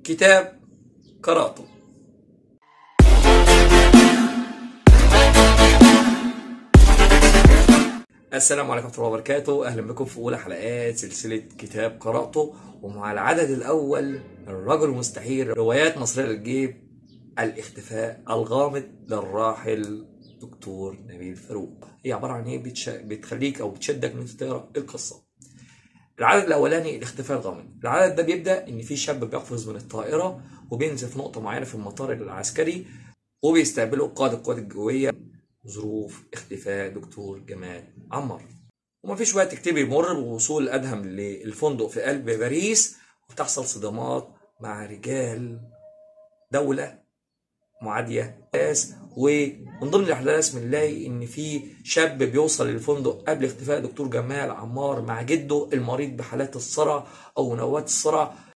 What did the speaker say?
كتاب قرأته السلام عليكم ورحمة الله وبركاته أهلا بكم في أولى حلقات سلسلة كتاب قرأته ومع العدد الأول الرجل المستحيل روايات مصرية للجيب الاختفاء الغامض للراحل دكتور نبيل فاروق هي عبارة عن إيه بتش... بتخليك أو بتشدك إن أنت تقرأ القصة العدد الأولاني الاختفاء الغامض العدد ده بيبدأ إن في شاب بيقفز من الطائرة وبينزل في نقطة معينة في المطار العسكري وبيستقبله قائد القوات الجوية ظروف اختفاء دكتور جمال عمار ومفيش وقت كتير بيمر بوصول أدهم للفندق في قلب باريس وتحصل صدامات مع رجال دولة معادية ناس ومن ضمن الأحداث بنلاقي إن في شاب بيوصل للفندق قبل اختفاء دكتور جمال عمار مع جده المريض بحالات الصرع أو نوبات الصرع